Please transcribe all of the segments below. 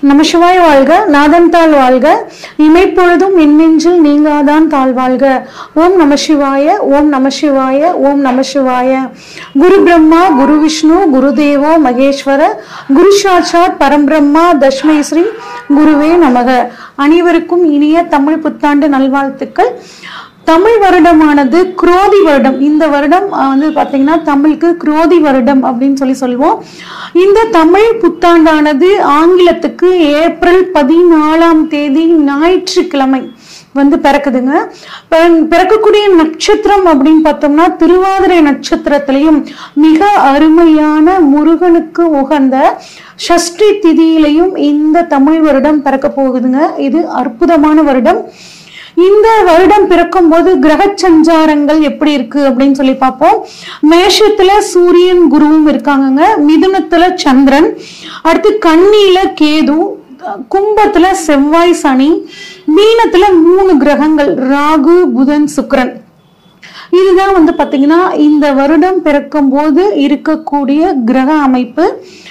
நமசிவாய வாழ்க நாதன் தாழ் வாழ்க இமைப்பொழுதும் மின்னெஞ்சில் நீங்காதான் தாழ் வாழ்க ஓம் நமசிவாய ஓம் நமசிவாய ஓம் நமசிவாய குரு பிரம்மா குரு விஷ்ணு குரு தேவோ மகேஸ்வர குரு சாட்சாத் பரம்பிரம்மா தஷ்மை ஸ்ரீ குருவே நமக அனைவருக்கும் இனிய தமிழ் புத்தாண்டு நல்வாழ்த்துக்கள் தமிழ் வருடமானது குரோதி வருடம் இந்த வருடம் அஹ், வந்து பாத்தீங்கன்னா தமிழுக்கு குரோதி வருடம் அப்படின்னு சொல்லி சொல்லுவோம் இந்த தமிழ் புத்தாண்டானது ஆங்கிலத்துக்கு ஏப்ரல் பதினாலாம் தேதி ஞாயிற்றுக்கிழமை வந்து பிறக்குதுங்க பிற- பிறக்கக்கூடிய நட்சத்திரம் அப்படின்னு பார்த்தோம்னா திருவாதிரை நட்சத்திரத்திலையும் மிக அருமையான முருகனுக்கு உகந்த ஷஷ்டி திதியிலையும் இந்த தமிழ் வருடம் பிறக்க போகுதுங்க இது அற்புதமான வருடம் இந்த வருடம் பிறக்கும் போது கிரக சஞ்சாரங்கள் எப்படி இருக்கு அப்படின்னு சொல்லி பார்ப்போம் மேஷத்துல சூரியன் குருவும் இருக்காங்கங்க மிதுனத்துல சந்திரன் அடுத்து கன்னியில கேது கும்பத்துல செவ்வாய் சனி மீனத்துல மூணு கிரகங்கள் ராகு புதன் சுக்கிரன் இதுதான் வந்து பாத்தீங்கன்னா இந்த வருடம் பிறக்கும் போது இருக்கக்கூடிய கிரக அமைப்பு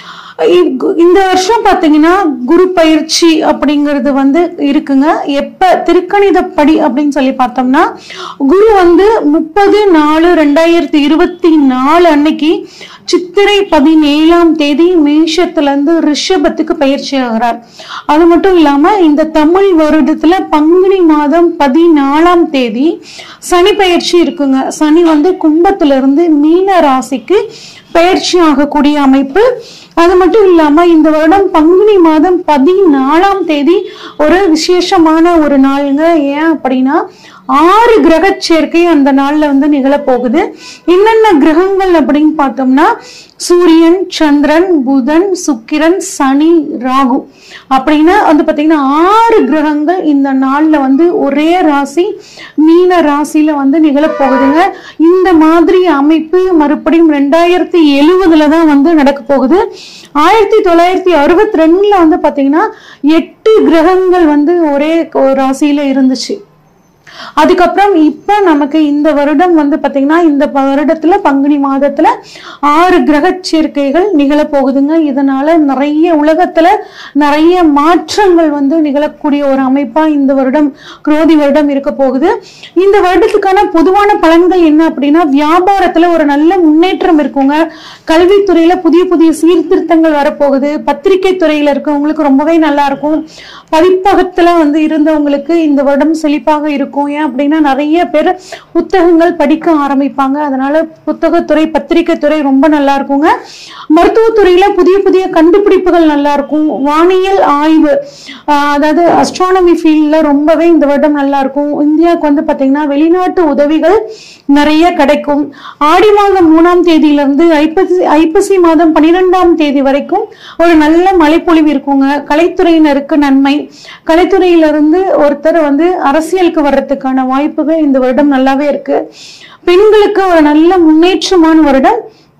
இ- இந்த வருஷம் பாத்தீங்கன்னா குரு பயிற்சி அப்படிங்கிறது வந்து இருக்குங்க எப்ப திருக்கணிதப்படி அப்படின்னு சொல்லி பார்த்தோம்னா குரு வந்து முப்பது நாலு ரெண்டாயிரத்தி இருபத்தி நாலு அன்னைக்கு சித்திரை பதினேழாம் தேதி மேஷத்துல இருந்து ரிஷபத்துக்கு பயிற்சி ஆகிறார் அது மட்டும் இல்லாம இந்த தமிழ் வருடத்துல பங்குனி மாதம் பதினாலாம் தேதி சனி பயிற்சி இருக்குங்க சனி வந்து கும்பத்துல இருந்து மீன ராசிக்கு பயிற்சி ஆகக்கூடிய அமைப்பு அது மட்டும் இல்லாம இந்த வருடம் பங்குனி மாதம் பதினாலாம் தேதி ஒரு விசேஷமான ஒரு நாளுங்க ஏன் அப்படின்னா ஆறு கிரக சேர்க்கை அந்த நாள்ல வந்து நிகழப்போகுது என்னென்ன கிரகங்கள் அப்படின்னு பார்த்தோம்னா சூரியன் சந்திரன் புதன் சுக்கிரன் சனி ராகு அப்படின்னா வந்து பாத்தீங்கன்னா ஆறு கிரகங்கள் இந்த நாள்ல வந்து ஒரே ராசி மீன ராசியில வந்து நிகழப்போகுதுங்க இந்த மாதிரி அமைப்பு மறுபடியும் ரெண்டாயிரத்தி எழுவதுல தான் வந்து நடக்க போகுது ஆயிரத்தி தொள்ளாயிரத்தி அறுபத்தி ரெண்டுல வந்து பாத்தீங்கன்னா எட்டு கிரகங்கள் வந்து ஒரே ஒரு ராசியில இருந்துச்சு அதுக்கப்புறம் இப்ப நமக்கு இந்த வருடம் வந்து பாத்தீங்கன்னா இந்த ப- வருடத்துல பங்குனி மாதத்துல ஆறு கிரக சேர்க்கைகள் நிகழப் போகுதுங்க இதனால நிறைய உலகத்துல நிறைய மாற்றங்கள் வந்து நிகழக்கூடிய ஒரு அமைப்பா இந்த வருடம் குரோதி வருடம் இருக்க போகுது இந்த வருடத்துக்கான பொதுவான பலன்கள் என்ன அப்படின்னா வியாபாரத்துல ஒரு நல்ல முன்னேற்றம் இருக்குங்க கல்வித்துறையில புதிய புதிய சீர்திருத்தங்கள் வரப்போகுது பத்திரிகை துறையில இருக்கவங்களுக்கு ரொம்பவே நல்லா இருக்கும் பதிப்பகத்துல வந்து இருந்தவங்களுக்கு இந்த வருடம் செழிப்பாக இருக்கும் ஏன் அப்படின்னா நிறைய பேர் புத்தகங்கள் படிக்க ஆரம்பிப்பாங்க அதனால புத்தகத்துறை பத்திரிகை துறை ரொம்ப நல்லா இருக்குங்க மருத்துவத்துறையில புதிய புதிய கண்டுபிடிப்புகள் நல்லா இருக்கும் வானியல் ஆய்வு ஆஹ் அதாவது அஸ்ட்ரானமி ஃபீல்ட்ல ரொம்பவே இந்த வருடம் நல்லா இருக்கும் இந்தியாவுக்கு வந்து பாத்தீங்கன்னா வெளிநாட்டு உதவிகள் நிறைய கிடைக்கும் ஆடி மாதம் மூணாம் தேதியில இருந்து ஐப்பசி ஐப்பசி மாதம் பன்னிரெண்டாம் தேதி வரைக்கும் ஒரு நல்ல மழைப்பொழிவு இருக்குங்க கலைத்துறையினருக்கு நன்மை கலைத்துறையிலிருந்து ஒருத்தர் வந்து அரசியலுக்கு வர்றதுக்கான வாய்ப்புகள் இந்த வருடம் நல்லாவே இருக்கு பெண்களுக்கு ஒரு நல்ல முன்னேற்றமான வருடம்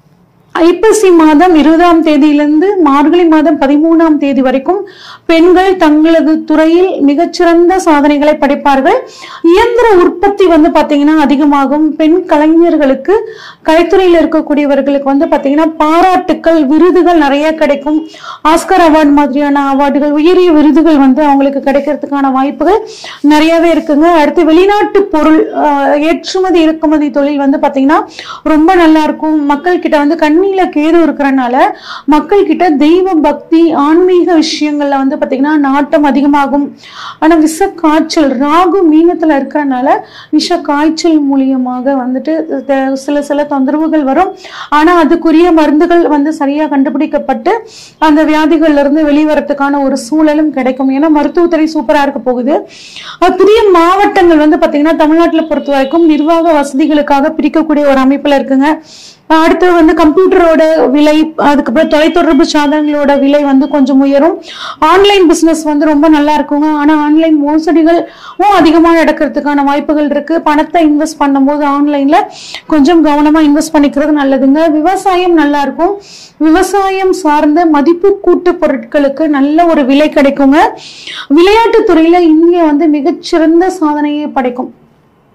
ஐப்பசி மாதம் இருபதாம் தேதியிலிருந்து மார்கழி மாதம் பதிமூணாம் தேதி வரைக்கும் பெண்கள் தங்களது துறையில் மிகச்சிறந்த சாதனைகளை படைப்பார்கள் இயந்திர உற்பத்தி வந்து பாத்தீங்கன்னா அதிகமாகும் பெண் கலைஞர்களுக்கு கலைத்துறையில் இருக்கக்கூடியவர்களுக்கு வந்து பாத்தீங்கன்னா பாராட்டுக்கள் விருதுகள் நிறைய கிடைக்கும் ஆஸ்கர் அவார்டு மாதிரியான அவார்டுகள் உயரிய விருதுகள் வந்து அவங்களுக்கு கிடைக்கிறதுக்கான வாய்ப்புகள் நிறையவே இருக்குங்க அடுத்து வெளிநாட்டு பொருள் ஆஹ், ஏற்றுமதி இறக்குமதி தொழில் வந்து பாத்தீங்கன்னா ரொம்ப நல்லா இருக்கும் மக்கள் கிட்ட வந்து கண்ணில கேது இருக்கிறனால மக்கள் கிட்ட தெய்வ பக்தி ஆன்மீக விஷயங்கள்ல வந்து பாத்தீங்கன்னா நாட்டம் அதிகமாகும் ஆனா விஷ காய்ச்சல் ராகு மீனத்துல இருக்கிறனால விஷ காய்ச்சல் மூலியமாக வந்துட்டு த- சில சில தொந்தரவுகள் வரும் ஆனா அதுக்குரிய மருந்துகள் வந்து சரியா கண்டுபிடிக்கப்பட்டு அந்த வியாதிகள்ல இருந்து வெளிவரத்துக்கான ஒரு சூழலும் கிடைக்கும் ஏன்னா மருத்துவத்துறை சூப்பரா இருக்க போகுது அஹ் புதிய மாவட்டங்கள் வந்து பாத்தீங்கன்னா தமிழ்நாட்டுல பொறுத்த வரைக்கும் நிர்வாக வசதிகளுக்காக பிரிக்கக்கூடிய ஒரு அமைப்புல இருக்குங்க அஹ் அடுத்து வந்து கம்ப்யூட்டரோட விலை அதுக்கப்புறம் தொலைத்தொடர்பு சாதனங்களோட விலை வந்து கொஞ்சம் உயரும் ஆன்லைன் பிசினஸ் வந்து ரொம்ப நல்லா இருக்குங்க ஆனா ஆன்லைன் மோசடிகளும் அதிகமா நடக்கிறதுக்கான வாய்ப்புகள் இருக்கு பணத்தை இன்வெஸ்ட் பண்ணும்போது ஆன்லைன்ல கொஞ்சம் கவனமா இன்வெஸ்ட் பண்ணிக்கிறது நல்லதுங்க விவசாயம் நல்லா இருக்கும் விவசாயம் சார்ந்த மதிப்பு கூட்டு பொருட்களுக்கு நல்ல ஒரு விலை கிடைக்குங்க விளையாட்டுத் துறையில இந்தியா வந்து மிகச்சிறந்த சாதனையை படைக்கும்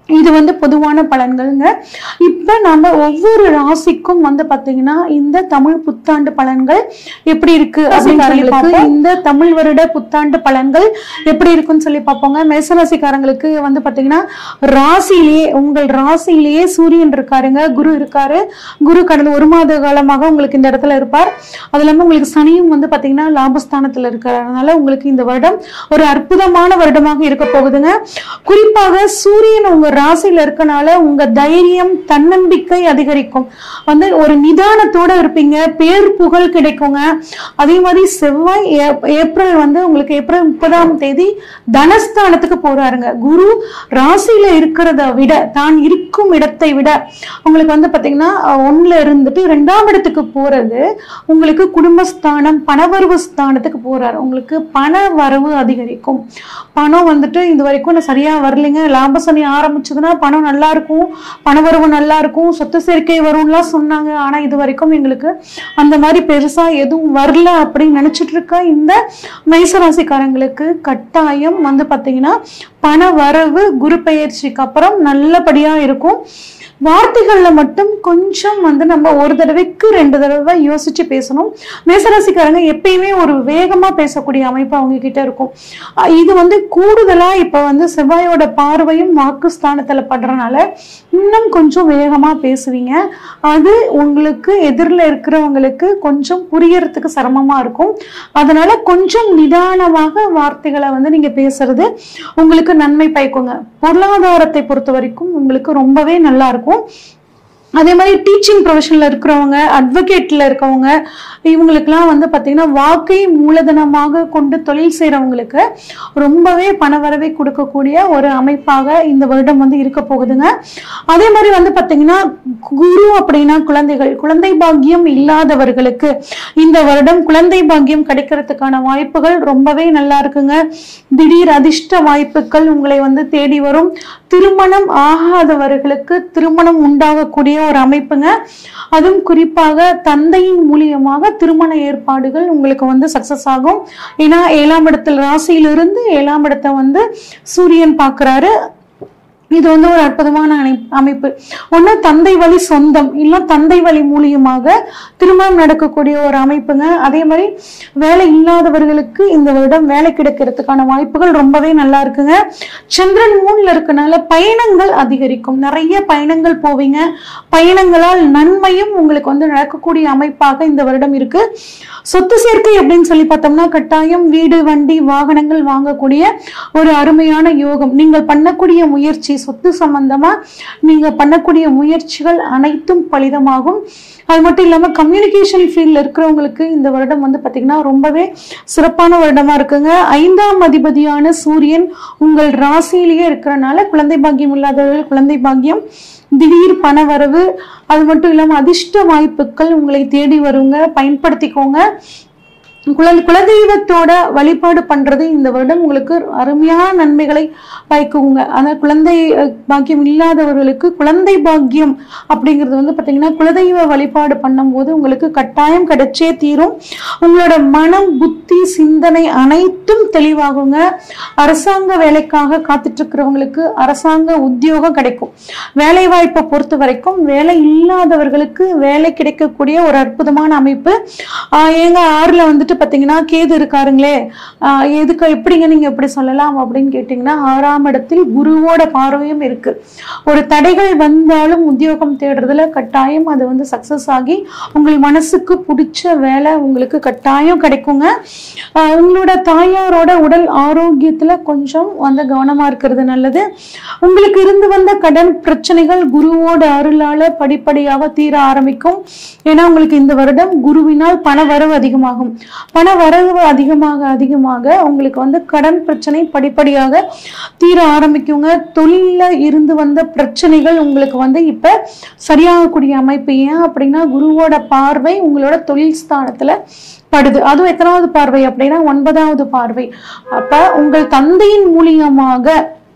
இது வந்து பொதுவான பலன்கள்ங்க இப்ப நம்ம ஒவ்வொரு ராசிக்கும் வந்து பாத்தீங்கன்னா இந்த தமிழ் புத்தாண்டு பலன்கள் எப்படி இருக்கு அப்படின்னு சொல்லி பார்ப்போம் இந்த தமிழ் வருட புத்தாண்டு பலன்கள் எப்படி இருக்குன்னு சொல்லி பார்ப்போங்க மேசராசிக்காரங்களுக்கு வந்து பாத்தீங்கன்னா ராசியிலேயே உங்கள் ராசியிலேயே சூரியன் இருக்காருங்க குரு இருக்காரு குரு கடந்த ஒரு மாத காலமாக உங்களுக்கு இந்த இடத்துல இருப்பார் அது இல்லாம உங்களுக்கு சனியும் வந்து பாத்தீங்கன்னா லாபஸ்தானத்துல இருக்கிறதுனால உங்களுக்கு இந்த வருடம் ஒரு அற்புதமான வருடமாக இருக்க போகுதுங்க குறிப்பாக சூரியன் உங்க ராசியில இருக்கனால உங்க தைரியம் தன்னம்பிக்கை அதிகரிக்கும் வந்து ஒரு நிதானத்தோட இருப்பீங்க பேர் புகழ் கிடைக்குங்க அதே மாதிரி செவ்வாய் ஏப்- ஏப்ரல் வந்து உங்களுக்கு ஏப்ரல் முப்பதாம் தேதி தனஸ்தானத்துக்கு போறாருங்க குரு ராசியில இருக்கிறத விட தான் இருக்கும் இடத்தை விட உங்களுக்கு வந்து பாத்தீங்கன்னா அஹ், ஒண்ணுல இருந்துட்டு ரெண்டாம் இடத்துக்கு போறது உங்களுக்கு குடும்பஸ்தானம் பணவரவு ஸ்தானத்துக்கு போறாரு உங்களுக்கு பண வரவு அதிகரிக்கும் பணம் வந்துட்டு இது வரைக்கும் நான் சரியா வரலைங்க லாப சனி ஆரம்பிச்சதுன்னா பணம் நல்லா இருக்கும் பணவரவு நல்லா இருக்கும் சொத்து சேர்க்கை வரும்லாம் சொன்னாங்க ஆனா இது வரைக்கும் எங்களுக்கு அந்த மாதிரி பெருசா எதுவும் வரல அப்படின்னு நினைச்சிட்டு இருக்க இந்த மேசராசிக்காரங்களுக்கு கட்டாயம் வந்து பாத்தீங்கன்னா பண வரவு குரு பெயர்ச்சிக்கு அப்புறம் நல்லபடியா இருக்கும் வார்த்தைகள்ல மட்டும் கொஞ்சம் வந்து நம்ம ஒரு தடவைக்கு ரெண்டு தடவை யோசிச்சு பேசணும் மேசராசிக்காரங்க எப்பயுமே ஒரு வேகமா பேசக்கூடிய அமைப்பு அவங்க கிட்ட இருக்கும் அஹ் இது வந்து கூடுதலா இப்ப வந்து செவ்வாயோட பார்வையும் வாக்கு ஸ்தானத்துல படுறனால இன்னும் கொஞ்சம் வேகமா பேசுவீங்க அது உங்களுக்கு எதிரில் இருக்கிறவங்களுக்கு கொஞ்சம் புரியறதுக்கு சிரமமா இருக்கும் அதனால கொஞ்சம் நிதானமாக வார்த்தைகளை வந்து நீங்க பேசுறது உங்களுக்கு நன்மை பயக்குங்க பொருளாதாரத்தை பொறுத்த வரைக்கும் உங்களுக்கு ரொம்பவே நல்லா இருக்கும் அதே மாதிரி டீச்சிங் ப்ரொஃபஷனில் இருக்கிறவங்க அட்வொகேட்டில் இருக்கவங்க இவங்களுக்கெல்லாம் வந்து பார்த்தீங்கன்னா வாக்கை மூலதனமாக கொண்டு தொழில் செய்கிறவங்களுக்கு ரொம்பவே பணவரவை கொடுக்கக்கூடிய ஒரு அமைப்பாக இந்த வருடம் வந்து இருக்க போகுதுங்க அதே மாதிரி வந்து பார்த்தீங்கன்னா குரு அப்படின்னா குழந்தைகள் குழந்தை பாக்கியம் இல்லாதவர்களுக்கு இந்த வருடம் குழந்தை பாக்கியம் கிடைக்கிறதுக்கான வாய்ப்புகள் ரொம்பவே நல்லா இருக்குங்க திடீர் அதிர்ஷ்ட வாய்ப்புகள் உங்களை வந்து தேடி வரும் திருமணம் ஆகாதவர்களுக்கு திருமணம் உண்டாகக்கூடிய ஒரு அமைப்புங்க அதுவும் குறிப்பாக தந்தையின் மூலியமாக திருமண ஏற்பாடுகள் உங்களுக்கு வந்து சக்சஸ் ஆகும் ஏன்னா ஏழாம் இடத்துல ராசியிலிருந்து ஏழாம் இடத்தை வந்து சூரியன் பார்க்கறாரு இது வந்து ஒரு அற்புதமான அணை- அமைப்பு ஒண்ணு தந்தை வழி சொந்தம் இல்ல தந்தை வழி மூலியமாக திருமணம் நடக்கக்கூடிய ஒரு அமைப்புங்க அதே மாதிரி வேலை இல்லாதவர்களுக்கு இந்த வருடம் வேலை கிடைக்கிறதுக்கான வாய்ப்புகள் ரொம்பவே நல்லா இருக்குங்க சந்திரன் மூணுல இருக்கனால பயணங்கள் அதிகரிக்கும் நிறைய பயணங்கள் போவீங்க பயணங்களால் நன்மையும் உங்களுக்கு வந்து நடக்கக்கூடிய அமைப்பாக இந்த வருடம் இருக்கு சொத்து சேர்க்கை அப்படின்னு சொல்லி பார்த்தோம்னா கட்டாயம் வீடு வண்டி வாகனங்கள் வாங்கக்கூடிய ஒரு அருமையான யோகம் நீங்கள் பண்ணக்கூடிய முயற்சி சொத்து சம்பந்தமா நீங்க பண்ணக்கூடிய முயற்சிகள் அனைத்தும் பலிதமாகும் அது மட்டும் இல்லாம கம்யூனிகேஷன் ஃபீல்ட்ல இருக்கிறவங்களுக்கு இந்த வருடம் வந்து பாத்தீங்கன்னா ரொம்பவே சிறப்பான வருடமா இருக்குங்க ஐந்தாம் அதிபதியான சூரியன் உங்கள் ராசியிலேயே இருக்கிறனால குழந்தை பாக்கியம் இல்லாதவர்கள் குழந்தை பாக்கியம் திடீர் பண வரவு அது மட்டும் இல்லாம அதிர்ஷ்ட வாய்ப்புகள் உங்களை தேடி வருங்க பயன்படுத்திக்கோங்க குல குலதெய்வத்தோட வழிபாடு பண்றது இந்த வருடம் உங்களுக்கு அருமையான நன்மைகளை பயக்குங்க அந்த குழந்தை அஹ், பாக்கியம் இல்லாதவர்களுக்கு குழந்தை பாக்கியம் அப்படிங்கிறது வந்து பாத்தீங்கன்னா குலதெய்வ வழிபாடு பண்ணும்போது உங்களுக்கு கட்டாயம் கிடைச்சே தீரும் உங்களோட மனம் புத்தி சிந்தனை அனைத்தும் தெளிவாகுங்க அரசாங்க வேலைக்காக காத்துட்டு இருக்கிறவங்களுக்கு அரசாங்க உத்தியோகம் கிடைக்கும் வேலை வாய்ப்பை பொறுத்த வரைக்கும் வேலை இல்லாதவர்களுக்கு வேலை கிடைக்கக்கூடிய ஒரு அற்புதமான அமைப்பு ஆஹ் எங்க ஆறுல வந்துட்டு பாத்தீங்கன்னா கேது இருக்காருங்களே ஆஹ் எதுக்கு எப்படிங்க நீங்க எப்படி சொல்லலாம் அப்படின்னு கேட்டீங்கன்னா ஆறாம் இடத்தில் குருவோட பார்வையும் இருக்கு ஒரு தடைகள் வந்தாலும் உத்தியோகம் தேடுறதுல கட்டாயம் அது வந்து சக்சஸ் ஆகி உங்கள் மனசுக்கு பிடிச்ச வேலை உங்களுக்கு கட்டாயம் கிடைக்குங்க ஆஹ் உங்களோட தாயாரோட உடல் ஆரோக்கியத்துல கொஞ்சம் வந்து கவனமா இருக்கிறது நல்லது உங்களுக்கு இருந்து வந்த கடன் பிரச்சனைகள் குருவோட அருளால படிப்படியாக தீர ஆரம்பிக்கும் ஏன்னா உங்களுக்கு இந்த வருடம் குருவினால் பண வரவு அதிகமாகும் பண வரவு அதிகமாக அதிகமாக உங்களுக்கு வந்து கடன் பிரச்சனை படிப்படியாக தீர ஆரம்பிக்குங்க தொழில இருந்து வந்த பிரச்சனைகள் உங்களுக்கு வந்து இப்ப சரியாகக்கூடிய அமைப்பு ஏன் அப்படின்னா குருவோட பார்வை உங்களோட தொழில் ஸ்தானத்துல படுது அதுவும் எத்தனாவது பார்வை அப்படின்னா ஒன்பதாவது பார்வை அப்ப உங்கள் தந்தையின் மூலியமாக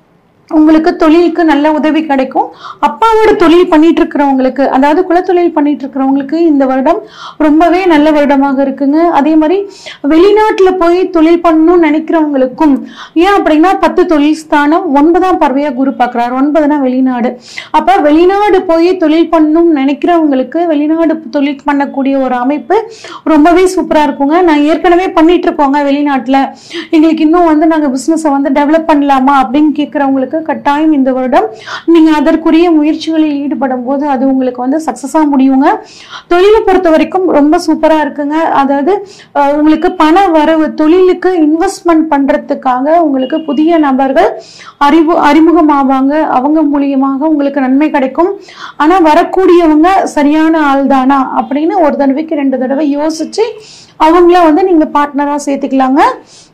உங்களுக்கு தொழிலுக்கு நல்ல உதவி கிடைக்கும் அப்பாவோட தொழில் பண்ணிட்டு இருக்கிறவங்களுக்கு அதாவது குலத்தொழில் பண்ணிட்டு இருக்கிறவங்களுக்கு இந்த வருடம் ரொம்பவே நல்ல வருடமாக இருக்குங்க அதே மாதிரி வெளிநாட்டுல போய் தொழில் பண்ணணும்னு நினைக்கிறவங்களுக்கும் ஏன் அப்படின்னா பத்து தொழில் ஸ்தானம் ஒன்பதாம் பார்வையா குரு பார்க்கறாரு ஒன்பதுனா வெளிநாடு அப்ப வெளிநாடு போய் தொழில் பண்ணணும்னு நினைக்கிறவங்களுக்கு வெளிநாடு தொழில் பண்ணக்கூடிய ஒரு அமைப்பு ரொம்பவே சூப்பரா இருக்குங்க நான் ஏற்கனவே பண்ணிட்டு இருக்கோங்க வெளிநாட்டுல எங்களுக்கு இன்னும் வந்து நாங்க பிசினஸை வந்து டெவலப் பண்ணலாமா அப்படின்னு கேட்கறவங்களுக்கு கட்டாயம் இந்த வருடம் நீங்க அதற்குரிய முயற்சிகளில் ஈடுபடும் போது அது உங்களுக்கு வந்து சக்சஸா முடியுங்க தொழிலை பொறுத்த வரைக்கும் ரொம்ப சூப்பரா இருக்குங்க அதாவது அஹ், உங்களுக்கு பண வரவு தொழிலுக்கு இன்வெஸ்ட்மெண்ட் பண்றதுக்காக உங்களுக்கு புதிய நபர்கள் அறிவு அறிமுகமாவாங்க அவங்க மூலியமாக உங்களுக்கு நன்மை கிடைக்கும் ஆனா வரக்கூடியவங்க சரியான ஆள் தானா அப்படின்னு ஒரு தடவைக்கு ரெண்டு தடவை யோசிச்சு அவங்கள வந்து நீங்க பார்ட்னரா சேர்த்துக்கலாங்க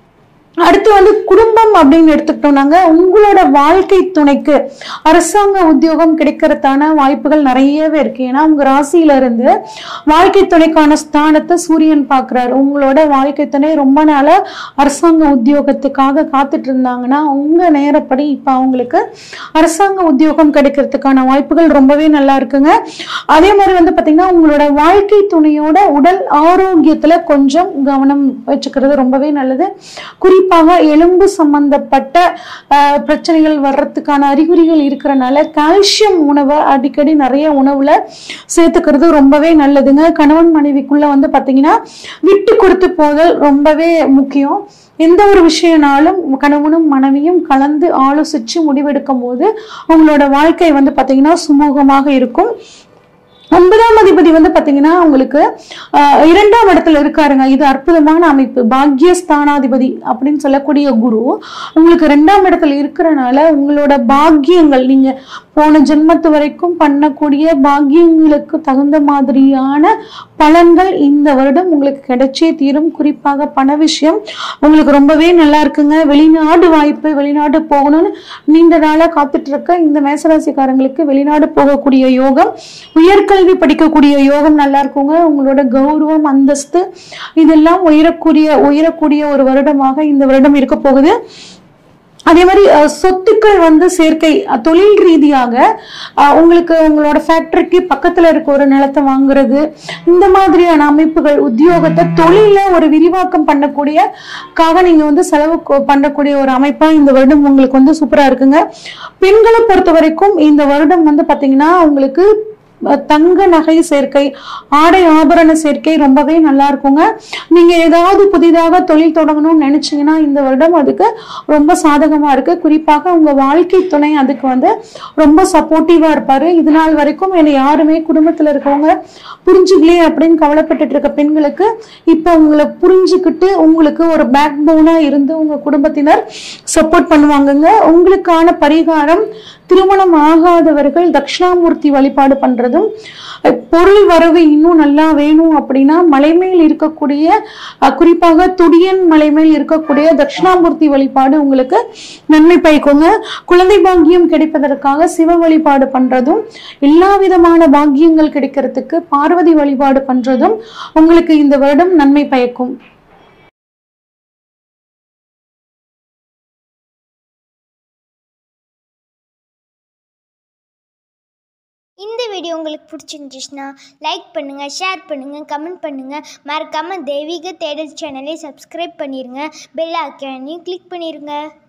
அடுத்து வந்து குடும்பம் அப்படின்னு எடுத்துக்கிட்டோம்னாங்க உங்களோட வாழ்க்கை துணைக்கு அரசாங்க உத்தியோகம் கிடைக்கிறதான வாய்ப்புகள் நிறையவே இருக்கு ஏன்னா உங்க ராசியில இருந்து வாழ்க்கை துணைக்கான ஸ்தானத்தை சூரியன் பார்க்கிறாரு உங்களோட வாழ்க்கை துணை ரொம்ப நாளா அரசாங்க உத்தியோகத்துக்காக காத்துட்டு இருந்தாங்கன்னா உங்க நேரப்படி இப்ப அவங்களுக்கு அரசாங்க உத்தியோகம் கிடைக்கிறதுக்கான வாய்ப்புகள் ரொம்பவே நல்லா இருக்குங்க அதே மாதிரி வந்து பாத்தீங்கன்னா உங்களோட வாழ்க்கை துணையோட உடல் ஆரோக்கியத்துல கொஞ்சம் கவனம் வச்சுக்கிறது ரொம்பவே நல்லது குறிப்பாக எலும்பு சம்பந்தப்பட்ட ஆஹ், பிரச்சனைகள் வர்றதுக்கான அறிகுறிகள் இருக்கிறனால கால்சியம் உணவை அடிக்கடி நிறைய உணவுல சேர்த்துக்கிறது ரொம்பவே நல்லதுங்க கணவன் மனைவிக்குள்ள வந்து பாத்தீங்கன்னா விட்டு கொடுத்து போதல் ரொம்பவே முக்கியம் எந்த ஒரு விஷயம்னாலும் கணவனும் மனைவியும் கலந்து ஆலோசிச்சு முடிவெடுக்கும் போது உங்களோட வாழ்க்கை வந்து பாத்தீங்கன்னா சுமூகமாக இருக்கும் ஒன்பதாம் அதிபதி வந்து பாத்தீங்கன்னா உங்களுக்கு ஆஹ், இரண்டாம் இடத்துல இருக்காருங்க இது அற்புதமான அமைப்பு பாக்யஸ்தானாதிபதி அப்படின்னு சொல்லக்கூடிய குரு உங்களுக்கு ரெண்டாம் இடத்துல இருக்கிறனால உங்களோட பாக்கியங்கள் நீங்க போன ஜென்மத்து வரைக்கும் பண்ணக்கூடிய பாக்கியங்களுக்கு தகுந்த மாதிரியான பலன்கள் இந்த வருடம் உங்களுக்கு கிடைச்சே தீரும் குறிப்பாக பண விஷயம் உங்களுக்கு ரொம்பவே நல்லா இருக்குங்க வெளிநாடு வாய்ப்பு வெளிநாடு போகணும்னு நீண்ட நாளா காத்துட்டு இருக்க இந்த மேசராசிக்காரங்களுக்கு வெளிநாடு போகக்கூடிய யோகம் உயர்கல்வி படிக்கக்கூடிய யோகம் நல்லா இருக்குங்க உங்களோட கௌரவம் அந்தஸ்து இதெல்லாம் உயரக்கூடிய உயரக்கூடிய ஒரு வருடமாக இந்த வருடம் இருக்க போகுது அதே மாதிரி அஹ், சொத்துக்கள் வந்து சேர்க்கை அஹ், தொழில் ரீதியாக அஹ், உங்களுக்கு உங்களோட ஃபேக்டரிக்கு பக்கத்துல இருக்க ஒரு நிலத்தை வாங்குறது இந்த மாதிரியான அமைப்புகள் உத்தியோகத்தை தொழில ஒரு விரிவாக்கம் பண்ணக்கூடிய காக நீங்க வந்து செலவு கொ- பண்ணக்கூடிய ஒரு அமைப்பா இந்த வருடம் உங்களுக்கு வந்து சூப்பரா இருக்குங்க பெண்களை பொறுத்த வரைக்கும் இந்த வருடம் வந்து பாத்தீங்கன்னா உங்களுக்கு அஹ், தங்க நகை சேர்க்கை ஆடை ஆபரண சேர்க்கை ரொம்பவே நல்லா இருக்குங்க நீங்க ஏதாவது புதிதாக தொழில் தொடங்கணும்னு நினைச்சீங்கன்னா இந்த வருடம் அதுக்கு ரொம்ப சாதகமா இருக்கு குறிப்பாக உங்க வாழ்க்கை துணை அதுக்கு வந்து ரொம்ப சப்போர்ட்டிவா இருப்பாரு இது நாள் வரைக்கும் என்னை யாருமே குடும்பத்துல இருக்கவங்க புரிஞ்சுக்கலையே அப்படின்னு கவலைப்பட்டுட்டு இருக்க பெண்களுக்கு இப்ப உங்களை புரிஞ்சுக்கிட்டு உங்களுக்கு ஒரு பேக் போனா இருந்து உங்க குடும்பத்தினர் சப்போர்ட் பண்ணுவாங்கங்க உங்களுக்கான பரிகாரம் திருமணம் ஆகாதவர்கள் தட்சிணாமூர்த்தி வழிபாடு பண்றதும் அஹ், பொருள் வரவு இன்னும் நல்லா வேணும் அப்படின்னா மலைமேல் இருக்கக்கூடிய அஹ், குறிப்பாக துடியன் மலைமேல் இருக்கக்கூடிய தட்சிணாமூர்த்தி வழிபாடு உங்களுக்கு நன்மை பயக்குங்க குழந்தை பாக்கியம் கிடைப்பதற்காக சிவ வழிபாடு பண்றதும் எல்லா விதமான பாக்கியங்கள் கிடைக்கிறதுக்கு பார்வதி வழிபாடு பண்றதும் உங்களுக்கு இந்த வருடம் நன்மை பயக்கும் இந்த வீடியோ உங்களுக்கு பிடிச்சிருந்துச்சுன்னா லைக் பண்ணுங்கள் ஷேர் பண்ணுங்கள் கமெண்ட் பண்ணுங்கள் மறக்காமல் தெய்வீக தேடல் சேனலை சப்ஸ்கிரைப் பண்ணிடுங்க பெல் ஐக்கானையும் கிளிக் பண்ணிடுங்க